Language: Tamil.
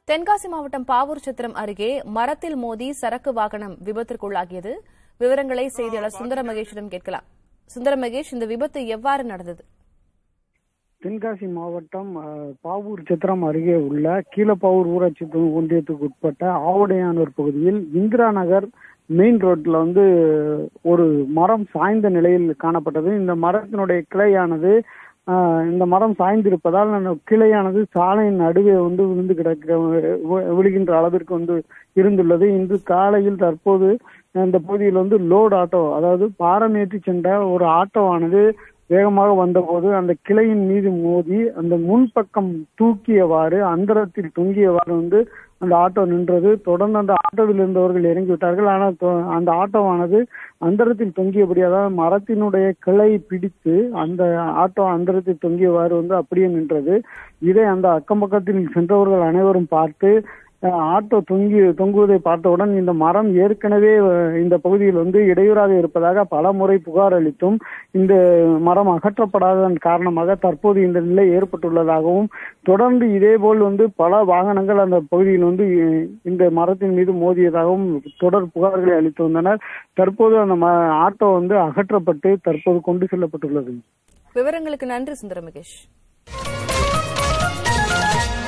தென்காசி மாவட்டம் பாவூர் சித்திரம் அருகே மரத்தில் மோதி சரக்கு வாகனம் விபத்திற்குள்ளாகியது விவரங்களை செய்தியாளர் சுந்தர மகேஷிடம் கேட்கலாம் சுந்தர மகேஷ் இந்த விபத்து எவ்வாறு நடந்தது தென்காசி மாவட்டம் அஹ், பாவூர் சித்திரம் அருகே உள்ள கீழப்பாவூர் ஊராட்சி தொ- ஒன்றியத்துக்கு உட்பட்ட ஆவுடையானூர் பகுதியில் இந்திரா நகர் மெயின் ரோட்ல வந்து ஒரு மரம் சாய்ந்த நிலையில் காணப்பட்டது இந்த மரத்தினுடைய கிளையானது அஹ், இந்த மரம் சாய்ந்திருப்பதால் அந்த கிளையானது சாலையின் நடுவே வந்து விழுந்து கிடக்கிற வி- விழுகின்ற அளவிற்கு வந்து இருந்துள்ளது இன்று காலையில் தற்போது இந்த பகுதியில் வந்து லோட் ஆட்டோ அதாவது பாரம் ஏற்றி சென்ற ஒரு ஆட்டோவானது வேகமாக வந்தபோது அந்த கிளையின் மீது மோதி அந்த முன்பக்கம் தூக்கியவாறு அந்தரத்தில் தொங்கியவாறு வந்து அந்த ஆட்டோ நின்றது தொடர்ந்து அந்த ஆட்டோவில் இருந்தவர்கள் இறங்கி விட்டார்கள் ஆனால் தொ- அந்த ஆட்டோவானது அந்தரத்தில் தொங்கியபடி அதாவது மரத்தினுடைய கிளை பிடித்து அந்த ஆட்டோ அந்தரத்தில் தொங்கியவாறு வந்து அப்படியே நின்றது இதை அந்த அக்கம் பக்கத்தில் சென்றவர்கள் அனைவரும் பார்த்து அஹ், ஆட்டோ தொங்கி தொங்குவதை பார்த்தவுடன் இந்த மரம் ஏற்கனவே அஹ், இந்த பகுதியில் வந்து இடையூறாக இருப்பதாக பல முறை புகார் அளித்தும் இந்த மரம் அகற்றப்படாததன் காரணமாக தற்போது இந்த நிலை ஏற்பட்டுள்ளதாகவும் தொடர்ந்து இதேபோல் வந்து பல வாகனங்கள் அந்த பகுதியில் வந்து அஹ், இந்த மரத்தின் மீது மோதியதாகவும் தொடர் புகார்களை அளித்து வந்தனர் தற்போது அந்த ம- ஆட்டோ வந்து அகற்றப்பட்டு தற்போது கொண்டு செல்லப்பட்டுள்ளது விவரங்களுக்கு நன்றி சுந்தர மகேஷ்